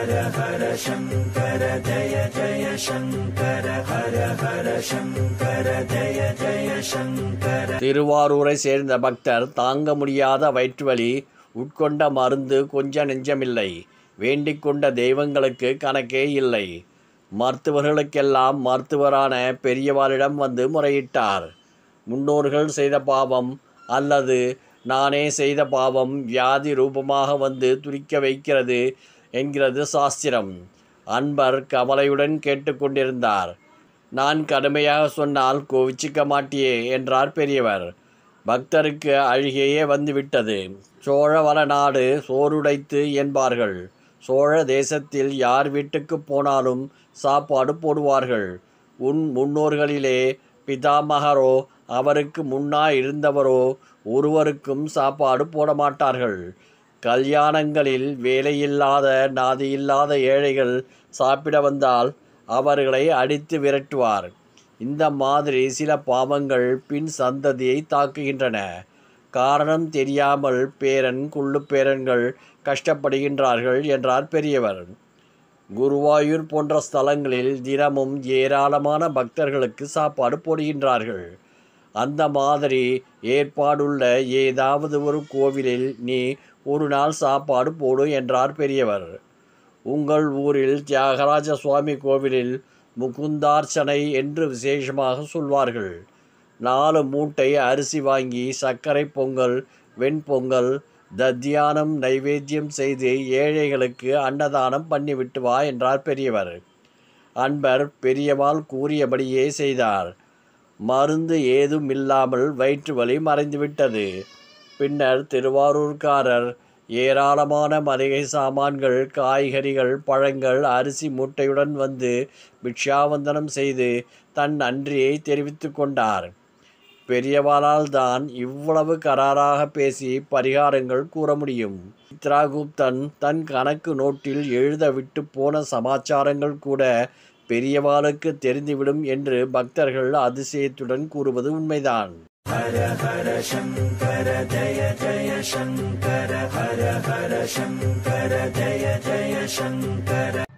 திருவாரூரை சேர்ந்த பக்தர் தாங்க முடியாத வயிற்றுவலி உட்கொண்ட மருந்து கொஞ்ச நெஞ்சமில்லை வேண்டிக் கொண்ட தெய்வங்களுக்கு கணக்கே இல்லை மருத்துவர்களுக்கெல்லாம் மருத்துவரான பெரியவாரிடம் வந்து முறையிட்டார் முன்னோர்கள் செய்த பாவம் அல்லது நானே செய்த பாவம் வியாதி ரூபமாக வந்து துடிக்க வைக்கிறது என்கிறது சாஸ்திரம் அன்பர் கவலையுடன் கேட்டுக்கொண்டிருந்தார் நான் கடுமையாக சொன்னால் கோவிச்சிக்க மாட்டியே என்றார் பெரியவர் பக்தருக்கு அழுகையே வந்துவிட்டது சோழ வளநாடு சோறுடைத்து என்பார்கள் சோழ தேசத்தில் யார் வீட்டுக்கு போனாலும் சாப்பாடு போடுவார்கள் உன் முன்னோர்களிலே பிதாமகரோ அவருக்கு முன்னாய் இருந்தவரோ ஒருவருக்கும் சாப்பாடு போட மாட்டார்கள் கல்யாணங்களில் வேலையில்லாத நாதியில்லாத ஏழைகள் சாப்பிட வந்தால் அவர்களை அடித்து விரட்டுவார் இந்த மாதிரி சில பாவங்கள் பின் சந்ததியை தாக்குகின்றன காரணம் தெரியாமல் பேரன் குள்ளு பேரன்கள் கஷ்டப்படுகின்றார்கள் என்றார் பெரியவர் குருவாயூர் போன்ற ஸ்தலங்களில் தினமும் ஏராளமான பக்தர்களுக்கு சாப்பாடு போடுகின்றார்கள் அந்த மாதிரி ஏற்பாடுள்ள ஏதாவது ஒரு கோவிலில் நீ ஒரு நாள் சாப்பாடு போடு என்றார் பெரியவர் உங்கள் ஊரில் தியாகராஜ சுவாமி கோவிலில் முகுந்தார்ச்சனை என்று விசேஷமாக சொல்வார்கள் நாலு மூட்டை அரிசி வாங்கி சர்க்கரை பொங்கல் வெண்பொங்கல் தத்தியானம் நைவேத்தியம் செய்து ஏழைகளுக்கு அன்னதானம் பண்ணிவிட்டு வா என்றார் பெரியவர் அன்பர் பெரியவாள் கூறியபடியே செய்தார் மருந்து ஏதும் இல்லாமல் வயிற்று வலி மறைந்துவிட்டது பின்னர் திருவாரூர்காரர் ஏராளமான மளிகை சாமான்கள் காய்கறிகள் பழங்கள் அரிசி மூட்டையுடன் வந்து பிக்ஷாவந்தனம் செய்து தன் நன்றியை தெரிவித்து கொண்டார் பெரியவாளால் தான் இவ்வளவு கராராக பேசி பரிகாரங்கள் கூற முடியும் சித்ராகுப்தன் தன் கணக்கு நோட்டில் எழுத விட்டு போன சமாச்சாரங்கள் கூட பெரியவாளுக்கு தெரிந்துவிடும் என்று பக்தர்கள் அதிசயத்துடன் கூறுவது உண்மைதான் ஹர ஹர சங்கர ஜய ஜய சங்கர ஹர ஹர சங்கர ஜய ஜய சங்கர